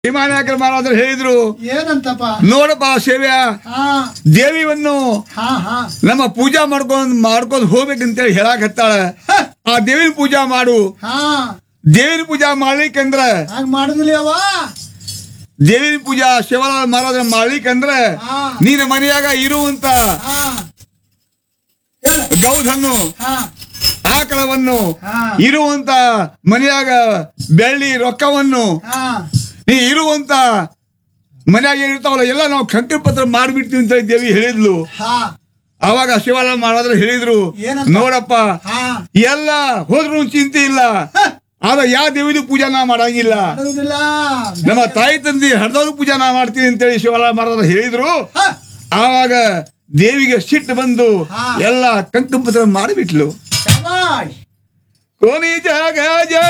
ಭೀಮಾನಾಯಕರ ಮಹಾರಾಜರು ಹೇಳಿದ್ರು ಏನಂತಪ್ಪ ನೋಡಪ್ಪ ಸೇವ್ಯ ಹಾ ದೇವಿಯನ್ನು ಹಾ ಹಾ ನಮ್ಮ ಪೂಜಾ ಮಾಡ್ಕೊಂಡ್ ಮಾಡ್ಕೊಂಡ್ ಹೋಗ್ಬೇಕಂತೇಳಿ ಹೇಳಕ್ ಹತ್ತಾಳ ಆ ದೇವಿನ ಪೂಜಾ ಮಾಡು ಹಾ ದೇವಿನ ಪೂಜಾ ಮಾಡ್ಲಿಕ್ಕಂದ್ರ ಹಾಗ ಮಾಡುದಿಲ್ಲ ಅವ ದೇವಿನ ಪೂಜಾ ಶಿವಲಾಲ್ ಮಹಾರಾಜ ಮಾಡ್ಲಿಕ್ಕಂದ್ರ ಹಾ. ನೀನ ಮನೆಯಾಗ ಇರುವಂತ ಹಾ ಹೇಳ ಗೌಧನ್ನು ಹಾ ಆಕಳವನ್ನು ಹಾ. ಇರುವಂತ ಮನೆಯಾಗ ಬೆಳ್ಳಿ ರೊಕ್ಕವನ್ನು ಹಾ ನೀ ಇರುವಂತ ಮನ್ಯಾಗ ಏನಿರ್ತಾವಲ್ಲ ಎಲ್ಲ ನಾವು ಕಂಕಣ ಪತ್ರ ಮಾಡ್ಬಿಡ್ತೀವಿ ಅಂತ ದೇವಿ ಹೇಳಿದ್ಲು ಹಾ ಅವಾಗ ಶಿವಲಾಲ್ ಮಹಾರಾಜರು ಹೇಳಿದ್ರು ಏನಂತ? ನೋಡಪ್ಪ ಹಾ ಎಲ್ಲ ಹೋದ್ರು ಚಿಂತೆ ಇಲ್ಲ ಆದ್ರೆ ಯಾವ ದೇವಿದು ಪೂಜಾ ನಾ ಮಾಡಂಗಿಲ್ಲ ಮಾಡುದಿಲ್ಲ ನಮ್ಮ ತಾಯಿ ತಂದೆ ಹರಿದವ್ರು ಪೂಜಾ ನಾ ಮಾಡ್ತೀವಿ ಅಂತೇಳಿ ಶಿವಲಾಲ್ ಮಹಾರಾಜರು ಹೇಳಿದ್ರು ಹಾ ಆವಾಗ ದೇವಿಗೆ ಸಿಟ್ಟು ಬಂದು ಹಾ. ಎಲ್ಲ ಕಂಕಣ ಪತ್ರ ಮಾಡಿಬಿಟ್ಲು ಶಬಾಷ್ ಕೋನಿ ಜಾಗ ಜ